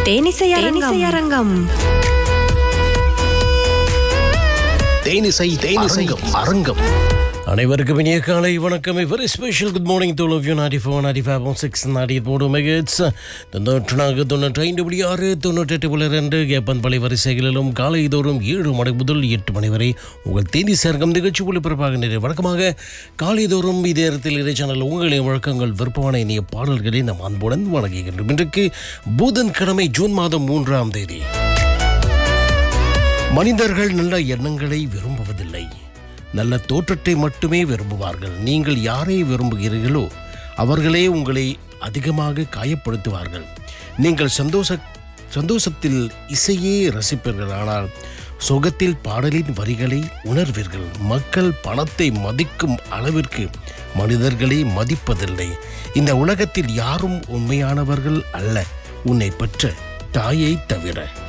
தேனிசை அரங்கம் தேனிசை தேனிசை அரங்கம் அனைவருக்கும் இனிய காலை வணக்கம் very special good morning to all of you ninety four ninety five six ninety மூணு மெகட்ஸ் தொண்ணூற்று நான்கு தொண்ணூற்றி ஐந்து புள்ளி ஆறு தொண்ணூற்றெட்டு புள்ளி ரெண்டு ஏப்பன் பள்ளி வரிசைகளிலும் காலை தோறும் ஏழு மணி முதல் எட்டு மணி வரை உங்கள் தேதி சேர்க்கம் நிகழ்ச்சி ஒளிபரப்பாகின்றது வழக்கமாக காலை தோறும் இதே நேரத்தில் இறை சேனல் உங்களின் வழக்கங்கள் விருப்பமான இனிய பாடல்களை நம் அன்புடன் வழங்குகின்றோம் இன்றைக்கு புதன்கிழமை ஜூன் மாதம் மூன்றாம் தேதி மனிதர்கள் நல்ல எண்ணங்களை விரும்புவதில்லை நல்ல தோற்றத்தை மட்டுமே விரும்புவார்கள் நீங்கள் யாரை விரும்புகிறீர்களோ அவர்களே உங்களை அதிகமாக காயப்படுத்துவார்கள் நீங்கள் சந்தோஷ சந்தோஷத்தில் இசையே ரசிப்பீர்கள் ஆனால் சுகத்தில் பாடலின் வரிகளை உணர்வீர்கள் மக்கள் பணத்தை மதிக்கும் அளவிற்கு மனிதர்களை மதிப்பதில்லை இந்த உலகத்தில் யாரும் உண்மையானவர்கள் அல்ல உன்னை பெற்ற தாயை தவிர